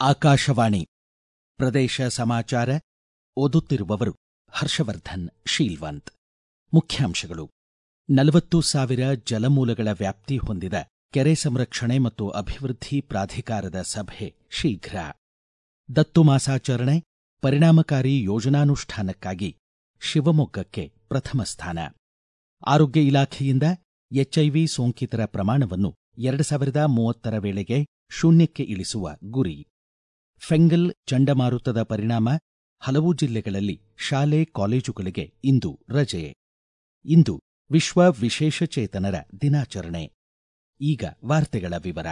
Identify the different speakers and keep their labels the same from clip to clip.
Speaker 1: ಆಕಾಶವಾಣಿ ಪ್ರದೇಶ ಸಮಾಚಾರ ಓದುತ್ತಿರುವವರು ಹರ್ಷವರ್ಧನ್ ಶೀಲ್ವಂತ್ ಮುಖ್ಯಾಂಶಗಳು ನಲವತ್ತು ಸಾವಿರ ಜಲಮೂಲಗಳ ವ್ಯಾಪ್ತಿ ಹೊಂದಿದ ಕೆರೆ ಸಂರಕ್ಷಣೆ ಮತ್ತು ಅಭಿವೃದ್ಧಿ ಪ್ರಾಧಿಕಾರದ ಸಭೆ ಶೀಘ್ರ ದತ್ತು ಮಾಸಾಚರಣೆ ಪರಿಣಾಮಕಾರಿ ಯೋಜನಾನುಷ್ಠಾನಕ್ಕಾಗಿ ಶಿವಮೊಗ್ಗಕ್ಕೆ ಪ್ರಥಮ ಸ್ಥಾನ ಆರೋಗ್ಯ ಇಲಾಖೆಯಿಂದ ಎಚ್ಐವಿ ಸೋಂಕಿತರ ಪ್ರಮಾಣವನ್ನು ಎರಡು ಸಾವಿರದ ಮೂವತ್ತರ ವೇಳೆಗೆ ಶೂನ್ಯಕ್ಕೆ ಇಳಿಸುವ ಗುರಿ ಫೆಂಗಲ್ ಚಂಡಮಾರುತದ ಪರಿಣಾಮ ಹಲವು ಜಿಲ್ಲೆಗಳಲ್ಲಿ ಶಾಲೆ ಕಾಲೇಜುಗಳಿಗೆ ಇಂದು ರಜೆ ಇಂದು ವಿಶ್ವ ವಿಶೇಷಚೇತನರ ದಿನಾಚರಣೆ ಈಗ ವಾರ್ತೆಗಳ ವಿವರ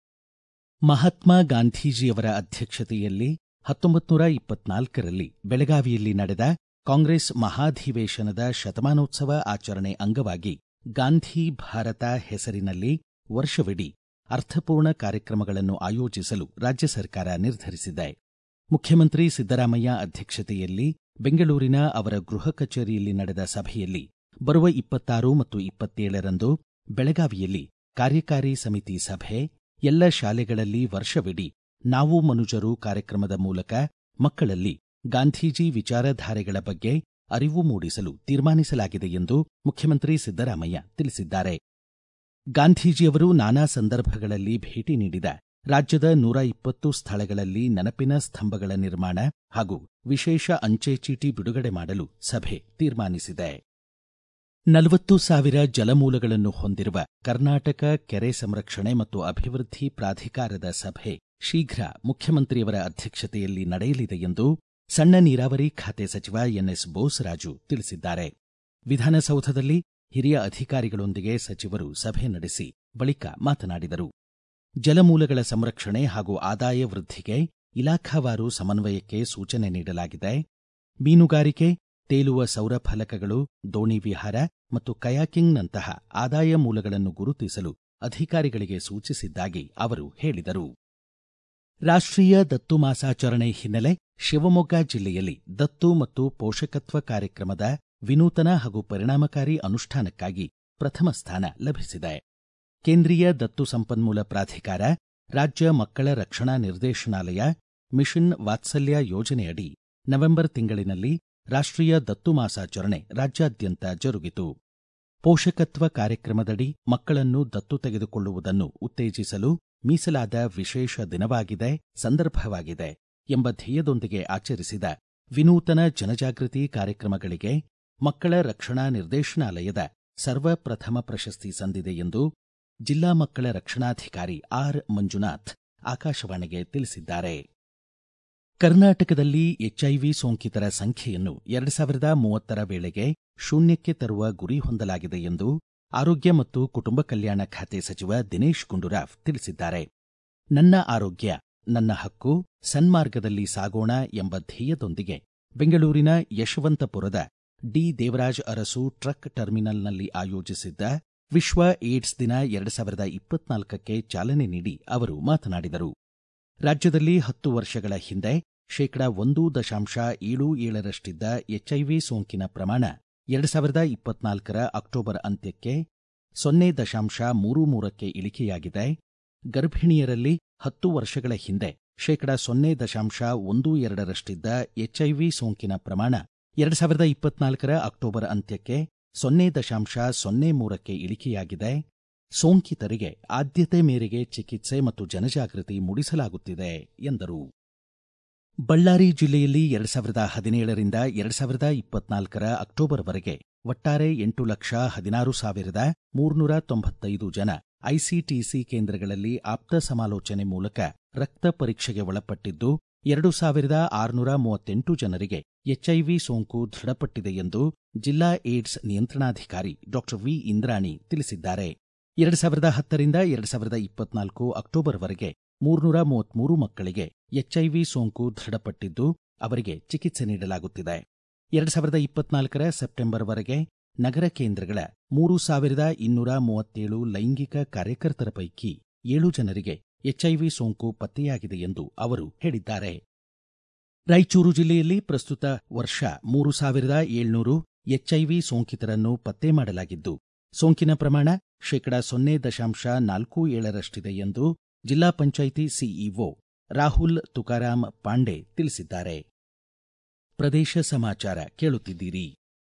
Speaker 1: ಮಹಾತ್ಮ ಗಾಂಧೀಜಿಯವರ ಅಧ್ಯಕ್ಷತೆಯಲ್ಲಿ ಹತ್ತೊಂಬತ್ತು ನೂರ ಇಪ್ಪತ್ನಾಲ್ಕರಲ್ಲಿ ಬೆಳಗಾವಿಯಲ್ಲಿ ನಡೆದ ಕಾಂಗ್ರೆಸ್ ಮಹಾಧಿವೇಶನದ ಶತಮಾನೋತ್ಸವ ಆಚರಣೆ ಅಂಗವಾಗಿ ಗಾಂಧಿ ಭಾರತ ಹೆಸರಿನಲ್ಲಿ ವರ್ಷವಿಡೀ ಅರ್ಥಪೂರ್ಣ ಕಾರ್ಯಕ್ರಮಗಳನ್ನು ಆಯೋಜಿಸಲು ರಾಜ್ಯ ಸರ್ಕಾರ ನಿರ್ಧರಿಸಿದೆ ಮುಖ್ಯಮಂತ್ರಿ ಸಿದ್ದರಾಮಯ್ಯ ಅಧ್ಯಕ್ಷತೆಯಲ್ಲಿ ಬೆಂಗಳೂರಿನ ಅವರ ಗೃಹ ಕಚೇರಿಯಲ್ಲಿ ನಡೆದ ಸಭೆಯಲ್ಲಿ ಬರುವ ಇಪ್ಪತ್ತಾರು ಮತ್ತು ಇಪ್ಪತ್ತೇಳರಂದು ಬೆಳಗಾವಿಯಲ್ಲಿ ಕಾರ್ಯಕಾರಿ ಸಮಿತಿ ಸಭೆ ಎಲ್ಲ ಶಾಲೆಗಳಲ್ಲಿ ವರ್ಷವಿಡೀ ನಾವು ಮನುಜರು ಕಾರ್ಯಕ್ರಮದ ಮೂಲಕ ಮಕ್ಕಳಲ್ಲಿ ಗಾಂಧೀಜಿ ವಿಚಾರಧಾರೆಗಳ ಬಗ್ಗೆ ಅರಿವು ಮೂಡಿಸಲು ತೀರ್ಮಾನಿಸಲಾಗಿದೆ ಎಂದು ಮುಖ್ಯಮಂತ್ರಿ ಸಿದ್ದರಾಮಯ್ಯ ತಿಳಿಸಿದ್ದಾರೆ ಗಾಂಧೀಜಿಯವರು ನಾನಾ ಸಂದರ್ಭಗಳಲ್ಲಿ ಭೇಟಿ ನೀಡಿದ ರಾಜ್ಯದ ನೂರ ಇಪ್ಪತ್ತು ಸ್ಥಳಗಳಲ್ಲಿ ನೆನಪಿನ ಸ್ತಂಭಗಳ ನಿರ್ಮಾಣ ಹಾಗೂ ವಿಶೇಷ ಅಂಚೆ ಚೀಟಿ ಬಿಡುಗಡೆ ಮಾಡಲು ಸಭೆ ತೀರ್ಮಾನಿಸಿದೆ ನಲವತ್ತು ಸಾವಿರ ಜಲಮೂಲಗಳನ್ನು ಹೊಂದಿರುವ ಕರ್ನಾಟಕ ಕೆರೆ ಸಂರಕ್ಷಣೆ ಮತ್ತು ಅಭಿವೃದ್ಧಿ ಪ್ರಾಧಿಕಾರದ ಸಭೆ ಶೀಘ್ರ ಮುಖ್ಯಮಂತ್ರಿಯವರ ಅಧ್ಯಕ್ಷತೆಯಲ್ಲಿ ನಡೆಯಲಿದೆ ಎಂದು ಸಣ್ಣ ನೀರಾವರಿ ಖಾತೆ ಸಚಿವ ಎನ್ಎಸ್ ಬೋಸರಾಜು ತಿಳಿಸಿದ್ದಾರೆ ವಿಧಾನಸೌಧದಲ್ಲಿ ಹಿರಿಯ ಅಧಿಕಾರಿಗಳೊಂದಿಗೆ ಸಚಿವರು ಸಭೆ ನಡೆಸಿ ಬಳಿಕ ಮಾತನಾಡಿದರು ಜಲಮೂಲಗಳ ಸಂರಕ್ಷಣೆ ಹಾಗೂ ಆದಾಯ ವೃದ್ಧಿಗೆ ಇಲಾಖಾವಾರು ಸಮನ್ವಯಕ್ಕೆ ಸೂಚನೆ ನೀಡಲಾಗಿದೆ ಮೀನುಗಾರಿಕೆ ತೇಲುವ ಸೌರ ಫಲಕಗಳು ದೋಣಿ ವಿಹಾರ ಮತ್ತು ಕಯಾಕಿಂಗ್ನಂತಹ ಆದಾಯ ಮೂಲಗಳನ್ನು ಗುರುತಿಸಲು ಅಧಿಕಾರಿಗಳಿಗೆ ಸೂಚಿಸಿದ್ದಾಗಿ ಅವರು ಹೇಳಿದರು ರಾಷ್ಟ್ರೀಯ ದತ್ತು ಮಾಸಾಚರಣೆ ಹಿನ್ನೆಲೆ ಶಿವಮೊಗ್ಗ ಜಿಲ್ಲೆಯಲ್ಲಿ ದತ್ತು ಮತ್ತು ಪೋಷಕತ್ವ ಕಾರ್ಯಕ್ರಮದ ವಿನೂತನ ಹಾಗೂ ಪರಿಣಾಮಕಾರಿ ಅನುಷ್ಠಾನಕ್ಕಾಗಿ ಪ್ರಥಮ ಸ್ಥಾನ ಲಭಿಸಿದೆ ಕೇಂದ್ರೀಯ ದತ್ತು ಸಂಪನ್ಮೂಲ ಪ್ರಾಧಿಕಾರ ರಾಜ್ಯ ಮಕ್ಕಳ ರಕ್ಷಣಾ ನಿರ್ದೇಶನಾಲಯ ಮಿಷನ್ ವಾತ್ಸಲ್ಯ ಯೋಜನೆಯಡಿ ನವೆಂಬರ್ ತಿಂಗಳಿನಲ್ಲಿ ರಾಷ್ಟ್ರೀಯ ದತ್ತು ಮಾಸಾಚರಣೆ ರಾಜ್ಯಾದ್ಯಂತ ಜರುಗಿತು ಪೋಷಕತ್ವ ಕಾರ್ಯಕ್ರಮದಡಿ ಮಕ್ಕಳನ್ನು ದತ್ತು ತೆಗೆದುಕೊಳ್ಳುವುದನ್ನು ಉತ್ತೇಜಿಸಲು ಮೀಸಲಾದ ವಿಶೇಷ ದಿನವಾಗಿದೆ ಸಂದರ್ಭವಾಗಿದೆ ಎಂಬ ಧ್ಯೇಯದೊಂದಿಗೆ ಆಚರಿಸಿದ ವಿನೂತನ ಜನಜಾಗೃತಿ ಕಾರ್ಯಕ್ರಮಗಳಿಗೆ ಮಕ್ಕಳ ರಕ್ಷಣಾ ನಿರ್ದೇಶನಾಲಯದ ಸರ್ವಪ್ರಥಮ ಪ್ರಶಸ್ತಿ ಸಂದಿದೆ ಎಂದು ಜಿಲ್ಲಾ ಮಕ್ಕಳ ರಕ್ಷಣಾಧಿಕಾರಿ ಆರ್ ಮಂಜುನಾಥ್ ಆಕಾಶವಾಣಿಗೆ ತಿಳಿಸಿದ್ದಾರೆ ಕರ್ನಾಟಕದಲ್ಲಿ ಎಚ್ಐವಿ ಸೋಂಕಿತರ ಸಂಖ್ಯೆಯನ್ನು ಎರಡು ಸಾವಿರದ ಮೂವತ್ತರ ವೇಳೆಗೆ ಶೂನ್ಯಕ್ಕೆ ತರುವ ಗುರಿ ಹೊಂದಲಾಗಿದೆ ಎಂದು ಆರೋಗ್ಯ ಮತ್ತು ಕುಟುಂಬ ಕಲ್ಯಾಣ ಖಾತೆ ಸಚಿವ ದಿನೇಶ್ ಗುಂಡೂರಾವ್ ತಿಳಿಸಿದ್ದಾರೆ ನನ್ನ ಆರೋಗ್ಯ ನನ್ನ ಹಕ್ಕು ಸನ್ಮಾರ್ಗದಲ್ಲಿ ಸಾಗೋಣ ಎಂಬ ಧ್ಯೇಯದೊಂದಿಗೆ ಬೆಂಗಳೂರಿನ ಯಶವಂತಪುರದ ಡಿ ದೇವರಾಜ್ ಅರಸು ಟ್ರಕ್ ಟರ್ಮಿನಲ್ನಲ್ಲಿ ಆಯೋಜಿಸಿದ್ದ ವಿಶ್ವ ಏಡ್ಸ್ ದಿನ ಎರಡು ಸಾವಿರದ ಇಪ್ಪತ್ನಾಲ್ಕಕ್ಕೆ ಚಾಲನೆ ನೀಡಿ ಅವರು ಮಾತನಾಡಿದರು ರಾಜ್ಯದಲ್ಲಿ ಹತ್ತು ವರ್ಷಗಳ ಹಿಂದೆ ಶೇಕಡ ಒಂದು ದಶಾಂಶ ಏಳು ಏಳರಷ್ಟಿದ್ದ ಎಚ್ಐವಿ ಸೋಂಕಿನ ಪ್ರಮಾಣ ಎರಡು ಸಾವಿರದ ಇಪ್ಪತ್ನಾಲ್ಕರ ಅಕ್ಟೋಬರ್ ಅಂತ್ಯಕ್ಕೆ ಸೊನ್ನೆ ದಶಾಂಶ ಮೂರು ಮೂರಕ್ಕೆ ಇಳಿಕೆಯಾಗಿದೆ ಗರ್ಭಿಣಿಯರಲ್ಲಿ ಹತ್ತು ವರ್ಷಗಳ ಹಿಂದೆ ಶೇಕಡ ಸೊನ್ನೆ ದಶಾಂಶ ಒಂದು ಎರಡರಷ್ಟಿದ್ದ ಎಚ್ಐವಿ ಸೋಂಕಿನ ಪ್ರಮಾಣ ಎರಡು ಸಾವಿರದ ಇಪ್ಪತ್ನಾಲ್ಕರ ಅಕ್ಟೋಬರ್ ಅಂತ್ಯಕ್ಕೆ ಸೊನ್ನೆ ದಶಾಂಶ ಸೊನ್ನೆ ಮೂರಕ್ಕೆ ಇಳಿಕೆಯಾಗಿದೆ ಸೋಂಕಿತರಿಗೆ ಆದ್ಯತೆ ಮೇರೆಗೆ ಚಿಕಿತ್ಸೆ ಮತ್ತು ಜನಜಾಗೃತಿ ಮೂಡಿಸಲಾಗುತ್ತಿದೆ ಎಂದರು ಬಳ್ಳಾರಿ ಜಿಲ್ಲೆಯಲ್ಲಿ ಎರಡು ಸಾವಿರದ ಹದಿನೇಳರಿಂದ ಎರಡು ಸಾವಿರದ ಇಪ್ಪತ್ನಾಲ್ಕರ ಅಕ್ಟೋಬರ್ವರೆಗೆ ಒಟ್ಟಾರೆ ಎಂಟು ಲಕ್ಷ ಹದಿನಾರು ಸಾವಿರದ ಮೂರ್ನೂರ ತೊಂಬತ್ತೈದು ಜನ ಐಸಿಟಿಸಿ ಕೇಂದ್ರಗಳಲ್ಲಿ ಆಪ್ತ ಸಮಾಲೋಚನೆ ಮೂಲಕ ರಕ್ತ ಪರೀಕ್ಷೆಗೆ ಒಳಪಟ್ಟಿದ್ದು ಎರಡು ಸಾವಿರದ ಆರುನೂರ ಮೂವತ್ತೆಂಟು ಜನರಿಗೆ ಎಚ್ಐವಿ ಸೋಂಕು ದೃಢಪಟ್ಟಿದೆ ಎಂದು ಜಿಲ್ಲಾ ಏಡ್ಸ್ ನಿಯಂತ್ರಣಾಧಿಕಾರಿ ಡಾ ವಿ ಇಂದ್ರಾಣಿ ತಿಳಿಸಿದ್ದಾರೆ ಎರಡು ಸಾವಿರದ ಹತ್ತರಿಂದ ಎರಡು ಸಾವಿರದ ಇಪ್ಪತ್ನಾಲ್ಕು ಅಕ್ಟೋಬರ್ವರೆಗೆ ಮೂರ್ನೂರ ಮೂವತ್ಮೂರು ಮಕ್ಕಳಿಗೆ ಎಚ್ಐವಿ ಸೋಂಕು ದೃಢಪಟ್ಟಿದ್ದು ಅವರಿಗೆ ಚಿಕಿತ್ಸೆ ನೀಡಲಾಗುತ್ತಿದೆ ಎರಡು ಸಾವಿರದ ಇಪ್ಪತ್ನಾಲ್ಕರ ಸೆಪ್ಟೆಂಬರ್ವರೆಗೆ ನಗರ ಕೇಂದ್ರಗಳ ಮೂರು ಸಾವಿರದ ಇನ್ನೂರ ಮೂವತ್ತೇಳು ಲೈಂಗಿಕ ಕಾರ್ಯಕರ್ತರ ಪೈಕಿ ಏಳು ಜನರಿಗೆ ಎಚ್ಐವಿ ಸೋಂಕು ಪತ್ತೆಯಾಗಿದೆ ಎಂದು ಅವರು ಹೇಳಿದ್ದಾರೆ ರಾಯಚೂರು ಜಿಲ್ಲೆಯಲ್ಲಿ ಪ್ರಸ್ತುತ ವರ್ಷ ಮೂರು ಸಾವಿರದ ಏಳ್ನೂರು ಎಚ್ಐವಿ ಸೋಂಕಿತರನ್ನು ಪತ್ತೆ ಮಾಡಲಾಗಿದ್ದು ಸೋಂಕಿನ ಪ್ರಮಾಣ ಶೇಕಡ ಸೊನ್ನೆ ದಶಾಂಶ ನಾಲ್ಕು ಏಳರಷ್ಟಿದೆ ಎಂದು ಜಿಲ್ಲಾ ಪಂಚಾಯಿತಿ ಸಿಇಒ ರಾಹುಲ್ ತುಕಾರಾಂ ಪಾಂಡೆ ತಿಳಿಸಿದ್ದಾರೆ ಪ್ರದೇಶ ಸಮಾಚಾರ ಕೇಳುತ್ತಿದ್ದೀರಿ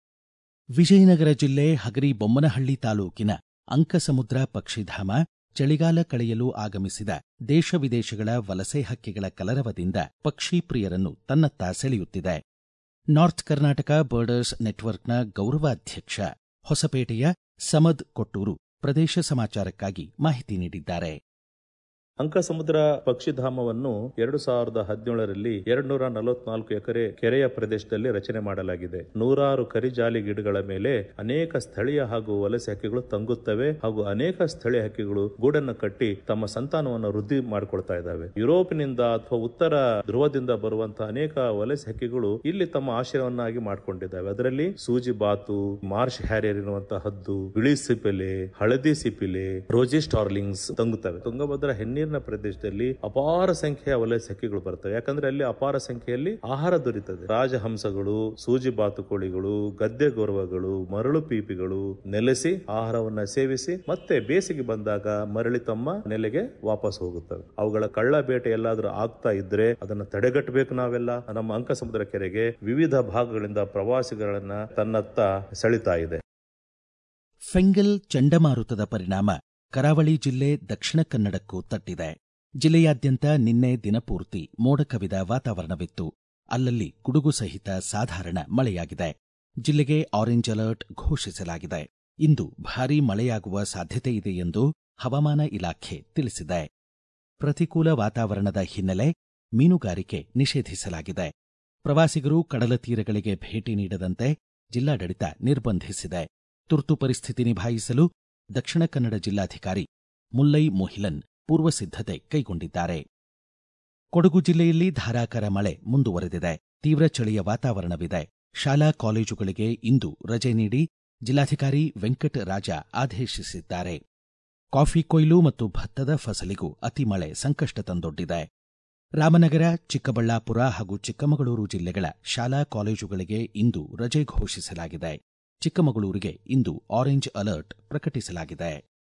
Speaker 1: ವಿಜಯನಗರ ಜಿಲ್ಲೆ ಹಗರಿ ಬೊಮ್ಮನಹಳ್ಳಿ ತಾಲೂಕಿನ ಅಂಕಸಮುದ್ರ ಪಕ್ಷಿಧಾಮ ಚಳಿಗಾಲ ಕಳೆಯಲು ಆಗಮಿಸಿದ ದೇಶ ವಿದೇಶಗಳ ವಲಸೆ ಹಕ್ಕಿಗಳ ಕಲರವದಿಂದ ಪಕ್ಷಿ ಪ್ರಿಯರನ್ನು ತನ್ನತ್ತ ಸೆಳೆಯುತ್ತಿದೆ ನಾರ್ತ್ ಕರ್ನಾಟಕ ಬರ್ಡರ್ಸ್ ನೆಟ್ವರ್ಕ್ನ ಗೌರವಾಧ್ಯಕ್ಷ ಹೊಸಪೇಟೆಯ ಸಮದ್ ಕೊಟ್ಟೂರು ಪ್ರದೇಶ ಸಮಾಚಾರಕ್ಕಾಗಿ ಮಾಹಿತಿ ನೀಡಿದ್ದಾರೆ
Speaker 2: ಅಂಕಸಮುದ್ರ ಪಕ್ಷಿಧಾಮವನ್ನು ಎರಡು ಸಾವಿರದ ಹದಿನೇಳರಲ್ಲಿ ಎರಡು ನೂರ ನಲವತ್ನಾಲ್ಕು ಎಕರೆ ಕೆರೆಯ ಪ್ರದೇಶದಲ್ಲಿ ರಚನೆ ಮಾಡಲಾಗಿದೆ ನೂರಾರು ಕರಿಜಾಲಿ ಗಿಡಗಳ ಮೇಲೆ ಅನೇಕ ಸ್ಥಳೀಯ ಹಾಗೂ ವಲಸೆ ಹಕ್ಕಿಗಳು ತಂಗುತ್ತವೆ ಹಾಗೂ ಅನೇಕ ಸ್ಥಳೀಯ ಹಕ್ಕಿಗಳು ಗೂಡನ್ನು ಕಟ್ಟಿ ತಮ್ಮ ಸಂತಾನವನ್ನು ವೃದ್ಧಿ ಮಾಡಿಕೊಳ್ತಾ ಇದ್ದಾವೆ ಯುರೋಪಿನಿಂದ ಅಥವಾ ಉತ್ತರ ಧ್ರುವದಿಂದ ಬರುವಂತಹ ಅನೇಕ ವಲಸೆ ಹಕ್ಕಿಗಳು ಇಲ್ಲಿ ತಮ್ಮ ಆಶ್ರಯವನ್ನಾಗಿ ಮಾಡಿಕೊಂಡಿದ್ದಾವೆ ಅದರಲ್ಲಿ ಸೂಜಿ ಬಾತು ಮಾರ್ಷ್ ಹ್ಯಾರಿಯರ್ ಎನ್ನುವಂತಹ ಹದ್ದು ಬಿಳಿ ಸಿಪಿಲೆ ಹಳದಿ ಸಿಪಿಲೆ ರೋಜಿ ಸ್ಟಾರ್ಲಿಂಗ್ಸ್ ತಂಗುತ್ತವೆ ತುಂಗಭದ್ರಾ ಹೆಣ್ಣೀರಿನ ಪ್ರದೇಶದಲ್ಲಿ ಅಪಾರ ಸಂಖ್ಯೆಯ ವಲಸೆ ಹಕ್ಕಿಗಳು ಬರ್ತವೆ ಯಾಕಂದ್ರೆ ಅಲ್ಲಿ ಅಪಾರ ಸಂಖ್ಯೆಯಲ್ಲಿ ಆಹಾರ ದೊರೀತದೆ ರಾಜಹಂಸಗಳು ಸೂಜಿ ಬಾತುಕೋಳಿಗಳು ಗದ್ದೆ ಗೊರವಗಳು ಮರಳು ಪೀಪಿಗಳು ನೆಲೆಸಿ ಆಹಾರವನ್ನ ಸೇವಿಸಿ ಮತ್ತೆ ಬೇಸಿಗೆ ಬಂದಾಗ ಮರಳಿ ತಮ್ಮ ನೆಲೆಗೆ ವಾಪಸ್ ಹೋಗುತ್ತವೆ ಅವುಗಳ ಕಳ್ಳ ಬೇಟೆ ಎಲ್ಲಾದ್ರೂ ಆಗ್ತಾ ಇದ್ರೆ ಅದನ್ನ ತಡೆಗಟ್ಟಬೇಕು ನಾವೆಲ್ಲ ನಮ್ಮ ಅಂಕಸಮುದ್ರ ಕೆರೆಗೆ ವಿವಿಧ ಭಾಗಗಳಿಂದ ಪ್ರವಾಸಿಗಳನ್ನ ತನ್ನತ್ತ ಸೆಳಿತಾ ಇದೆ
Speaker 1: ಫೆಂಗಲ್ ಚಂಡಮಾರುತದ ಪರಿಣಾಮ ಕರಾವಳಿ ಜಿಲ್ಲೆ ದಕ್ಷಿಣ ಕನ್ನಡಕ್ಕೂ ತಟ್ಟಿದೆ ಜಿಲ್ಲೆಯಾದ್ಯಂತ ನಿನ್ನೆ ದಿನಪೂರ್ತಿ ಮೋಡ ಕವಿದ ವಾತಾವರಣವಿತ್ತು ಅಲ್ಲಲ್ಲಿ ಗುಡುಗು ಸಹಿತ ಸಾಧಾರಣ ಮಳೆಯಾಗಿದೆ ಜಿಲ್ಲೆಗೆ ಆರೆಂಜ್ ಅಲರ್ಟ್ ಘೋಷಿಸಲಾಗಿದೆ ಇಂದು ಭಾರೀ ಮಳೆಯಾಗುವ ಸಾಧ್ಯತೆ ಇದೆ ಎಂದು ಹವಾಮಾನ ಇಲಾಖೆ ತಿಳಿಸಿದೆ ಪ್ರತಿಕೂಲ ವಾತಾವರಣದ ಹಿನ್ನೆಲೆ ಮೀನುಗಾರಿಕೆ ನಿಷೇಧಿಸಲಾಗಿದೆ ಪ್ರವಾಸಿಗರು ಕಡಲ ತೀರಗಳಿಗೆ ಭೇಟಿ ನೀಡದಂತೆ ಜಿಲ್ಲಾಡಳಿತ ನಿರ್ಬಂಧಿಸಿದೆ ತುರ್ತು ಪರಿಸ್ಥಿತಿ ನಿಭಾಯಿಸಲು ದಕ್ಷಿಣ ಕನ್ನಡ ಜಿಲ್ಲಾಧಿಕಾರಿ ಮುಲ್ಲೈ ಮೋಹಿಲನ್ ಪೂರ್ವ ಸಿದ್ಧತೆ ಕೈಗೊಂಡಿದ್ದಾರೆ ಕೊಡಗು ಜಿಲ್ಲೆಯಲ್ಲಿ ಧಾರಾಕಾರ ಮಳೆ ಮುಂದುವರೆದಿದೆ ತೀವ್ರ ಚಳಿಯ ವಾತಾವರಣವಿದೆ ಶಾಲಾ ಕಾಲೇಜುಗಳಿಗೆ ಇಂದು ರಜೆ ನೀಡಿ ಜಿಲ್ಲಾಧಿಕಾರಿ ವೆಂಕಟ ರಾಜ ಆದೇಶಿಸಿದ್ದಾರೆ ಕಾಫಿ ಕೊಯ್ಲು ಮತ್ತು ಭತ್ತದ ಫಸಲಿಗೂ ಅತಿ ಮಳೆ ಸಂಕಷ್ಟ ತಂದೊಡ್ಡಿದೆ ರಾಮನಗರ ಚಿಕ್ಕಬಳ್ಳಾಪುರ ಹಾಗೂ ಚಿಕ್ಕಮಗಳೂರು ಜಿಲ್ಲೆಗಳ ಶಾಲಾ ಕಾಲೇಜುಗಳಿಗೆ ಇಂದು ರಜೆ ಘೋಷಿಸಲಾಗಿದೆ ಚಿಕ್ಕಮಗಳೂರಿಗೆ ಇಂದು ಆರೆಂಜ್ ಅಲರ್ಟ್ ಪ್ರಕಟಿಸಲಾಗಿದೆ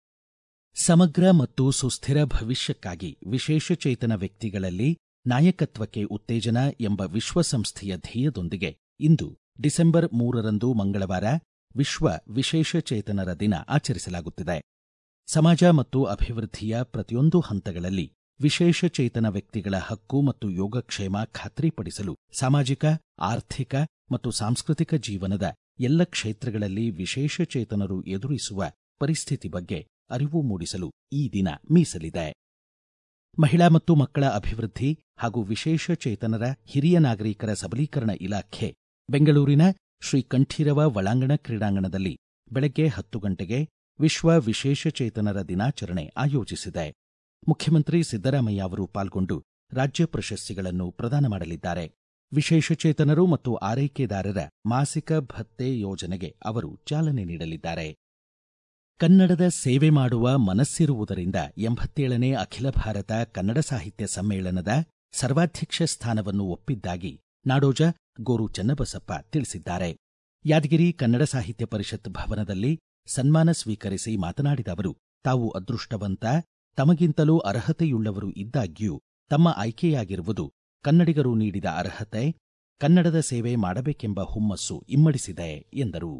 Speaker 1: ಸಮಗ್ರ ಮತ್ತು ಸುಸ್ಥಿರ ಭವಿಷ್ಯಕ್ಕಾಗಿ ವಿಶೇಷಚೇತನ ವ್ಯಕ್ತಿಗಳಲ್ಲಿ ನಾಯಕತ್ವಕ್ಕೆ ಉತ್ತೇಜನ ಎಂಬ ವಿಶ್ವಸಂಸ್ಥೆಯ ಧ್ಯೇಯದೊಂದಿಗೆ ಇಂದು ಡಿಸೆಂಬರ್ ಮೂರರಂದು ಮಂಗಳವಾರ ವಿಶ್ವ ವಿಶೇಷಚೇತನರ ದಿನ ಆಚರಿಸಲಾಗುತ್ತಿದೆ ಸಮಾಜ ಮತ್ತು ಅಭಿವೃದ್ಧಿಯ ಪ್ರತಿಯೊಂದು ಹಂತಗಳಲ್ಲಿ ವಿಶೇಷಚೇತನ ವ್ಯಕ್ತಿಗಳ ಹಕ್ಕು ಮತ್ತು ಯೋಗಕ್ಷೇಮ ಖಾತ್ರಿಪಡಿಸಲು ಸಾಮಾಜಿಕ ಆರ್ಥಿಕ ಮತ್ತು ಸಾಂಸ್ಕೃತಿಕ ಜೀವನದ ಎಲ್ಲ ಕ್ಷೇತ್ರಗಳಲ್ಲಿ ವಿಶೇಷಚೇತನರು ಎದುರಿಸುವ ಪರಿಸ್ಥಿತಿ ಬಗ್ಗೆ ಅರಿವು ಮೂಡಿಸಲು ಈ ದಿನ ಮೀಸಲಿದೆ ಮಹಿಳಾ ಮತ್ತು ಮಕ್ಕಳ ಅಭಿವೃದ್ಧಿ ಹಾಗೂ ವಿಶೇಷಚೇತನರ ಹಿರಿಯ ನಾಗರಿಕರ ಸಬಲೀಕರಣ ಇಲಾಖೆ ಬೆಂಗಳೂರಿನ ಶ್ರೀ ಕಂಠೀರವ ಒಳಾಂಗಣ ಕ್ರೀಡಾಂಗಣದಲ್ಲಿ ಬೆಳಗ್ಗೆ ಹತ್ತು ಗಂಟೆಗೆ ವಿಶ್ವ ವಿಶೇಷಚೇತನರ ದಿನಾಚರಣೆ ಆಯೋಜಿಸಿದೆ ಮುಖ್ಯಮಂತ್ರಿ ಸಿದ್ದರಾಮಯ್ಯ ಅವರು ಪಾಲ್ಗೊಂಡು ರಾಜ್ಯ ಪ್ರಶಸ್ತಿಗಳನ್ನು ಪ್ರದಾನ ಮಾಡಲಿದ್ದಾರೆ ವಿಶೇಷಚೇತನರು ಮತ್ತು ಆರೈಕೆದಾರರ ಮಾಸಿಕ ಭತ್ಯೆ ಯೋಜನೆಗೆ ಅವರು ಚಾಲನೆ ನೀಡಲಿದ್ದಾರೆ ಕನ್ನಡದ ಸೇವೆ ಮಾಡುವ ಮನಸ್ಸಿರುವುದರಿಂದ ಎಂಬತ್ತೇಳನೇ ಅಖಿಲ ಭಾರತ ಕನ್ನಡ ಸಾಹಿತ್ಯ ಸಮ್ಮೇಳನದ ಸರ್ವಾಧ್ಯಕ್ಷ ಸ್ಥಾನವನ್ನು ಒಪ್ಪಿದ್ದಾಗಿ ನಾಡೋಜ ಗೋರು ಚನ್ನಬಸಪ್ಪ ತಿಳಿಸಿದ್ದಾರೆ ಯಾದಗಿರಿ ಕನ್ನಡ ಸಾಹಿತ್ಯ ಪರಿಷತ್ ಭವನದಲ್ಲಿ ಸನ್ಮಾನ ಸ್ವೀಕರಿಸಿ ಮಾತನಾಡಿದ ಅವರು ತಾವು ಅದೃಷ್ಟವಂತ ತಮಗಿಂತಲೂ ಅರ್ಹತೆಯುಳ್ಳವರು ಇದ್ದಾಗ್ಯೂ ತಮ್ಮ ಆಯ್ಕೆಯಾಗಿರುವುದು ಕನ್ನಡಿಗರು ನೀಡಿದ ಅರ್ಹತೆ ಕನ್ನಡದ ಸೇವೆ ಮಾಡಬೇಕೆಂಬ ಹುಮ್ಮಸ್ಸು ಇಮ್ಮಡಿಸಿದೆ ಎಂದರು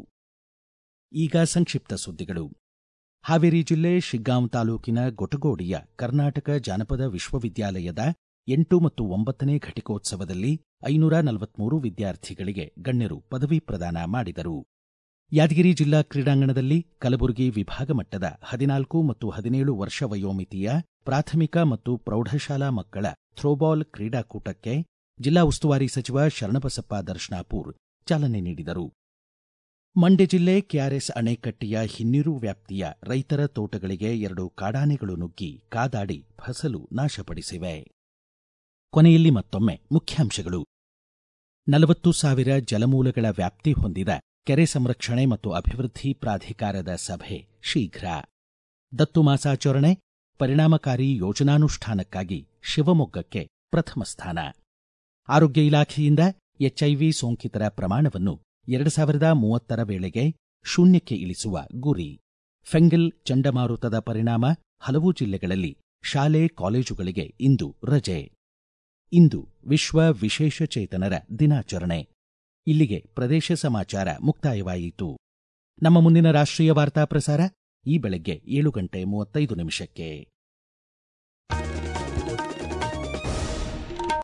Speaker 1: ಈಗ ಸಂಕ್ಷಿಪ್ತ ಸುದ್ದಿಗಳು ಹಾವೇರಿ ಜಿಲ್ಲೆ ಶಿಗ್ಗಾಂವ್ ತಾಲೂಕಿನ ಗೊಟಗೋಡಿಯ ಕರ್ನಾಟಕ ಜಾನಪದ ವಿಶ್ವವಿದ್ಯಾಲಯದ ಎಂಟು ಮತ್ತು ಒಂಬತ್ತನೇ ಘಟಿಕೋತ್ಸವದಲ್ಲಿ ಐನೂರ ನಲವತ್ಮೂರು ವಿದ್ಯಾರ್ಥಿಗಳಿಗೆ ಗಣ್ಯರು ಪದವಿ ಪ್ರದಾನ ಮಾಡಿದರು ಯಾದಗಿರಿ ಜಿಲ್ಲಾ ಕ್ರೀಡಾಂಗಣದಲ್ಲಿ ಕಲಬುರಗಿ ವಿಭಾಗ ಮಟ್ಟದ ಹದಿನಾಲ್ಕು ಮತ್ತು ಹದಿನೇಳು ವರ್ಷ ವಯೋಮಿತಿಯ ಪ್ರಾಥಮಿಕ ಮತ್ತು ಪ್ರೌಢಶಾಲಾ ಮಕ್ಕಳ ಥ್ರೋಬಾಲ್ ಕ್ರೀಡಾಕೂಟಕ್ಕೆ ಜಿಲ್ಲಾ ಉಸ್ತುವಾರಿ ಸಚಿವ ಶರಣಬಸಪ್ಪ ದರ್ಶನಾಪುರ್ ಚಾಲನೆ ನೀಡಿದರು ಮಂಡ್ಯ ಜಿಲ್ಲೆ ಕೆಆರ್ಎಸ್ ಅಣೆಕಟ್ಟೆಯ ಹಿನ್ನೀರು ವ್ಯಾಪ್ತಿಯ ರೈತರ ತೋಟಗಳಿಗೆ ಎರಡು ಕಾಡಾನೆಗಳು ನುಗ್ಗಿ ಕಾದಾಡಿ ಫಸಲು ನಾಶಪಡಿಸಿವೆ ಕೊನೆಯಲ್ಲಿ ಮತ್ತೊಮ್ಮೆ ಮುಖ್ಯಾಂಶಗಳು ನಲವತ್ತು ಸಾವಿರ ಜಲಮೂಲಗಳ ವ್ಯಾಪ್ತಿ ಹೊಂದಿದ ಕೆರೆ ಸಂರಕ್ಷಣೆ ಮತ್ತು ಅಭಿವೃದ್ಧಿ ಪ್ರಾಧಿಕಾರದ ಸಭೆ ಶೀಘ್ರ ದತ್ತು ಮಾಸಾಚರಣೆ ಪರಿಣಾಮಕಾರಿ ಯೋಜನಾನುಷ್ಠಾನಕ್ಕಾಗಿ ಶಿವಮೊಗ್ಗಕ್ಕೆ ಪ್ರಥಮ ಸ್ಥಾನ ಆರೋಗ್ಯ ಇಲಾಖೆಯಿಂದ ಎಚ್ಐವಿ ಸೋಂಕಿತರ ಪ್ರಮಾಣವನ್ನು ಎರಡು ಸಾವಿರದ ಮೂವತ್ತರ ವೇಳೆಗೆ ಶೂನ್ಯಕ್ಕೆ ಇಳಿಸುವ ಗುರಿ ಫೆಂಗಲ್ ಚಂಡಮಾರುತದ ಪರಿಣಾಮ ಹಲವು ಜಿಲ್ಲೆಗಳಲ್ಲಿ ಶಾಲೆ ಕಾಲೇಜುಗಳಿಗೆ ಇಂದು ರಜೆ ಇಂದು ವಿಶ್ವ ವಿಶೇಷ ಚೇತನರ ದಿನಾಚರಣೆ ಇಲ್ಲಿಗೆ ಪ್ರದೇಶ ಸಮಾಚಾರ ಮುಕ್ತಾಯವಾಯಿತು ನಮ್ಮ ಮುಂದಿನ ರಾಷ್ಟ್ರೀಯ ವಾರ್ತಾ ಪ್ರಸಾರ ಈ ಬೆಳಗ್ಗೆ ಏಳು ಗಂಟೆ ಮೂವತ್ತೈದು ನಿಮಿಷಕ್ಕೆ